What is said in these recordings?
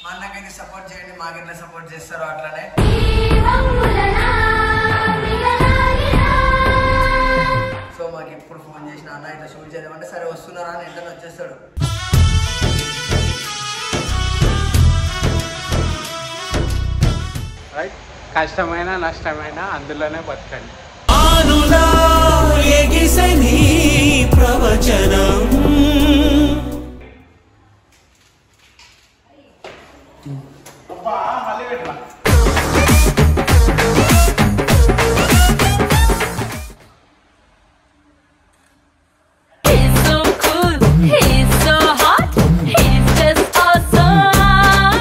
మా అన్నకైతే సపోర్ట్ చేయండి మాకెట్లా సపోర్ట్ చేస్తారో అట్లనే సో మాకు ఎప్పుడు ఫోన్ చేసిన అన్న ఇట్లా షూట్ చేద్దామంటే సరే వస్తున్నారా అని వెంటనే వచ్చేస్తాడు రైట్ కష్టమైన నష్టమైన అందులోనే బతకండి ఆనులా ఎగిసని ప్రవచనం He's so cool, he's so hot, he's just awesome.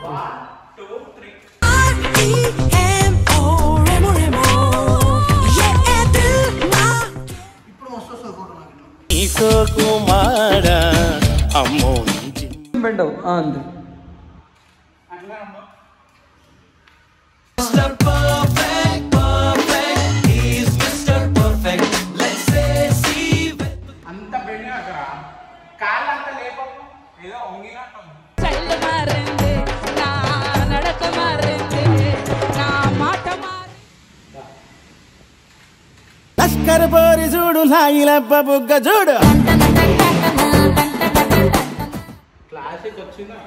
ఇప్పుడు మస్తు వస్తుంది ఫోటో నాకు ఇట్లా. ఈసో కుమార అమ్మో నీ చిన్న బెండవు అంతే Mr. Perfect, perfect, he's Mr. Perfect. Let's say, see, అంత బెండి అక్కడ కాళ్ళు అంత లేపకు ఏదో వంగినట్టు ఉంది. స్టైల్ మారింది నా నడక మారింది నా మాట మారింది లస్కర్ పోరి చూడు లాగిలబ్బ బుగ్గ చూడు క్లాసిక్ వచ్చిందా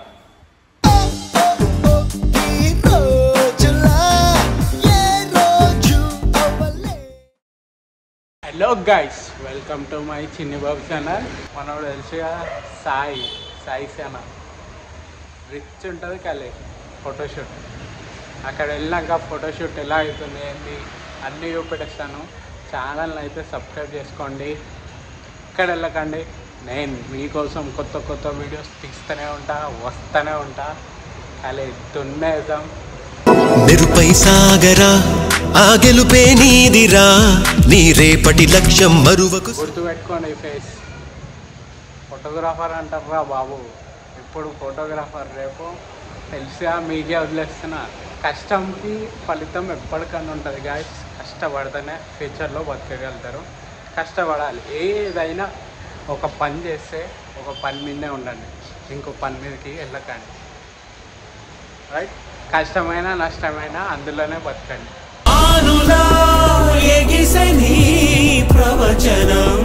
hello guys welcome to my Chinni Babu channel మనోడు తెలుసుగా సాయి సాయి ఛానల్ రిచ్ ఉంటుంది కలే ఫోటోషూట్ అక్కడ వెళ్ళాక ఫోటోషూట్ ఎలా అవుతుంది ఏంటి అన్నీ చూపెట్టేస్తాను ఛానల్ని అయితే సబ్స్క్రైబ్ చేసుకోండి ఇక్కడ వెళ్ళకండి నేను మీకోసం కొత్త కొత్త వీడియోస్ తీస్తూనే ఉంటా వస్తూనే ఉంటా అలా దున్నేద్దాం మెరుపై సాగరా ఆ గెలుపే నీదిరా నీ రేపటి లక్ష్యం మరువకు గుర్తుపెట్టుకోండి ఫేస్ ఫోటోగ్రాఫర్ అంటారా బాబు ఇప్పుడు ఫోటోగ్రాఫర్ రేపు తెలిసిగా మీకే వదిలేస్తున్నా కష్టంకి ఫలితం ఎప్పటికన్నా ఉంటుంది గాయస్ కష్టపడితేనే ఫ్యూచర్లో బతకగలుగుతారు కష్టపడాలి ఏదైనా ఒక పని చేస్తే ఒక పని మీదనే ఉండండి ఇంకో పని మీదకి వెళ్ళకండి రైట్ కష్టమైన నష్టమైన అందులోనే బతకండి ఆనులా ఎగిసని ప్రవచనం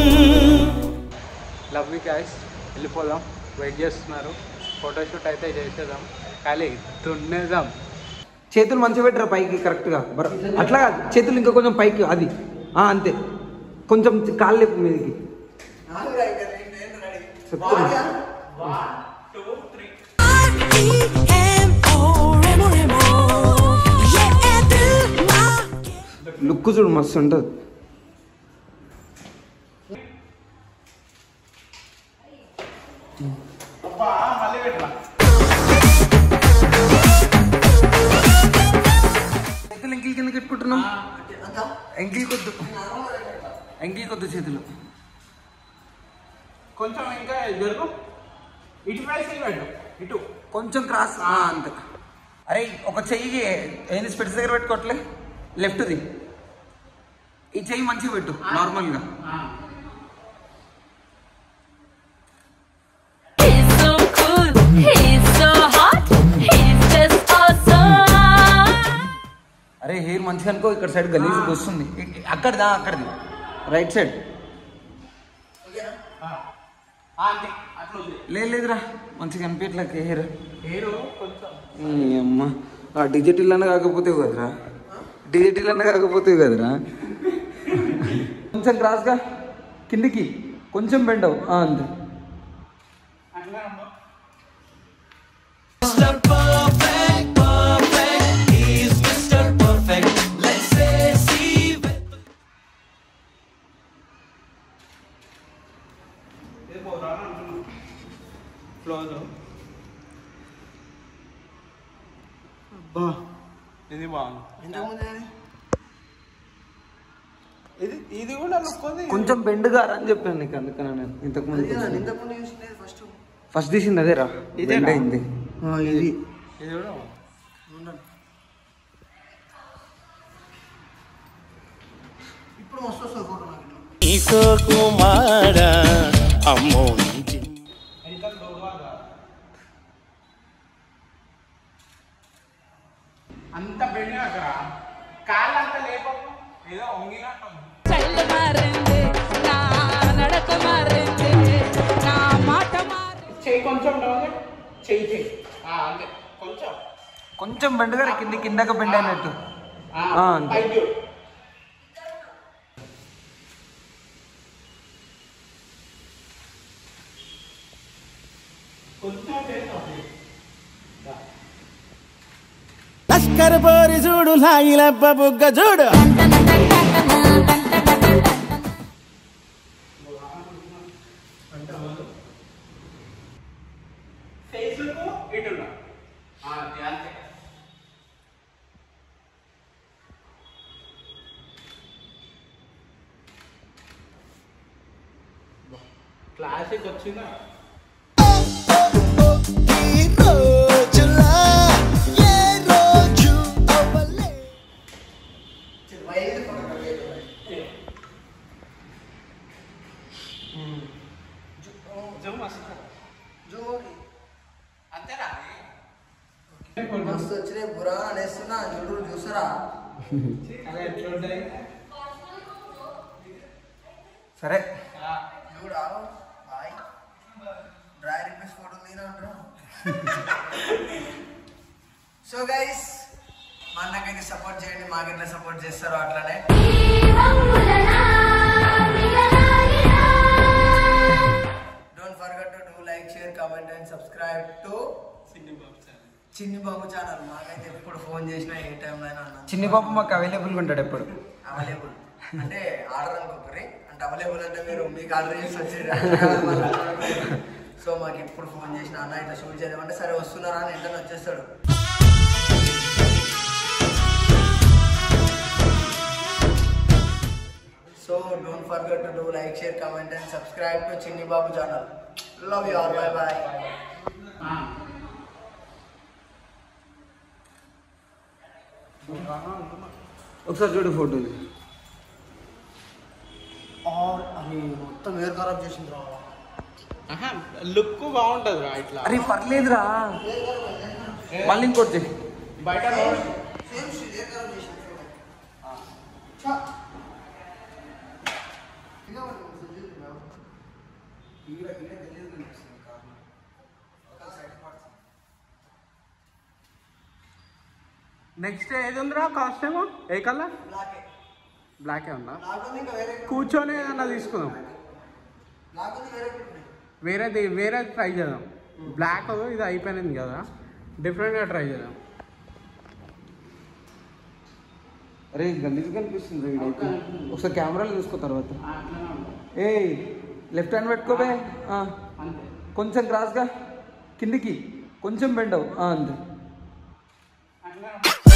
లవ్ యూ గాయస్ వెళ్ళిపోదాం వెయిట్ చేస్తున్నారు ఫోటోషూట్ అయితే చేసేద్దాం కానీ దున్నేద్దాం చేతులు మంచిగా పెట్టరా పైకి కరెక్ట్గా బర అట్లా కాదు చేతులు ఇంకా కొంచెం పైకి అది ఆ, అంతే కొంచెం కాళ్ళు లేపు మీదకి నాలుగురా ఇంకా నేను- నేను రెడీ. చెప్తున్నా. లుక్ చూడు మస్తు ఉంటుంది చేతులు ఎంకిల్ కింద పెట్టుకుంటున్నాం ఎంకిల్ కొద్దు ఎంకిల్ కొద్దు చేతులు కొంచెం ఇంకా జరుగు ఇటు ప్రైస్ పెట్టు ఇటు కొంచెం క్రాస్ ఆ, అంతే అరే ఒక చెయ్యి ఏంది స్పెట్స్ దగ్గర పెట్టుకోవట్లే లెఫ్ట్ది ఈ చెయ్యి మంచిగా పెట్టు నార్మల్గా He's so cool, he's so hot, he's just awesome. అరే హెయిర్ మంచిగా అనుకో ఇక్కడ సైడ్ గలీజ్ వస్తుంది ఇ- ఇ- అక్కడిదా అక్కడిది రైట్ సైడ్ అంతే అట్లా ఉంది లేదు లేదురా మంచిగా అనిపించట్లే హెయిర్ హెయిర్ కొంచెం అమ్మ ఆ డిజిటల్ అన్న కాకపోతే కదరా డిజిటల్ అన్న కాకపోతే కదరా కొంచెం క్రాస్గా కిందికి కొంచెం బెండవు అంతే అట్లా అమ్మా Mr. Perfect, perfect, he's Mr. Perfect. Let's say, see, close అబ్బా ఇది బాగుంది ఇంతకుముందు ఏది? ఇది ఇది కూడా లుక్ ఉంది కొంచెం బెండ్గా రా అని చెప్పాను నీకు అందుకని నేను ఇంతకు ముందు అది కదా, ఇంతకుముందు చూసినది ఫస్ట్ ఫస్ట్ తీసింది అదేరా ఇదేనా? బెండ్ అయింది ఇది ఇది కూడా ఇప్పుడు మస్తు వస్తుంది ఫోటో నాకు ఇట్లా. ఈసో కుమార అమ్మో నీ చిన్న అంత బెండ్ అక్కడ కాళ్ళు అంత లేపకు ఏదో వంగినట్టు ఉంది. స్టైల్ మారింది నా నడక మారింది నా మాట మారింది చెయ్యి కొంచెం డౌన్ చెయ్యి చెయ్యి ఆ, అంతే కొంచెం కొంచెం బెండుగా కింది కిందకి బెండ్ అయినట్టు ఆ, ఆ, అంతే. పైకి చూడు. కొంచెం చేస్తాం లష్కర్ పోరి చూడు లాయిలబ్బ బుగ్గ చూడు ఫేస్కు ఇటున్నా ఆ, అది అంతే క్లాసిక్ వచ్చిందా ఈ రోజులా ఏ రోజు అవ్వలే వైద్య ఫోటో జూమ్ వస్తుంది జూమ్ అంతేనా మస్తు వచ్చినాయి బురా అనేస్తున్నా చూడు చూసారా అలా ఎట్లుంటాయి సరే చూడా బాయ్ డ్రై రిక్వెస్ట్ ఫోటో తీరా అంటారా సో గైస్ మా అన్నకైతే సపోర్ట్ చేయండి మాకెట్లా సపోర్ట్ చేస్తారో అట్లానే don't forget to do like share comment and subscribe to Chinni Babu channel మాకైతే ఎప్పుడు ఫోన్ చేసినా ఏ టైంలో అయినా అన్న చిన్ని పాప మాకు అవైలబుల్గా ఉంటాడు ఎప్పుడు అవైలబుల్ అంటే ఆర్డర్ అనుకోకరి అంటే అవైలబుల్ అంటే మీరు మీకు ఆర్డర్ చేసి వచ్చేది సో మాకు ఎప్పుడు ఫోన్ చేసిన అన్న ఇట్లా షూట్ చేద్దామంటే సరే వస్తున్నారా అని వెంటనే వచ్చేస్తాడు so don't forget to do like share comment and subscribe to Chinni Babu channel love you all bye bye ఒకసారి చూడు ఫోటో ఆర్ అని మొత్తం వేరు ఖరాబ్ చేసింది రా లుక్ బాగుంటది రా ఇట్లా అరే పర్లేదురా మళ్ళీ ఇంకోటి చెయ్యి. బయట రోడ్ సేమ్ షిట్ వేరు ఖరాబ్ చేసింది నెక్స్ట్ ఏది ఉందిరా కాస్ట్యూమ్ ఏ కలర్ బ్లాకే బ్లాకే ఉందా బ్లాక్ ఉంది ఇంకా వేరే కూర్చొని ఏదన్నా తీసుకుందాం బ్లాక్ ఉంది వేరే ఒకటి ఉన్నాయి. వేరేది వేరేది ట్రై చేద్దాం బ్లాక్ ఇది అయిపోయింది కదా డిఫరెంట్గా ట్రై చేద్దాం అరే గలీజ్ కనిపిస్తుంది వీడైతే ఒకసారి కెమెరాలో చూసుకో తర్వాత ఏ లెఫ్ట్ హ్యాండ్ పెట్టుకోబే ఆ. అంతే కొంచెం క్రాస్గా కిందికి కొంచెం బెండ్ అవు ఆ, అంతే అట్లా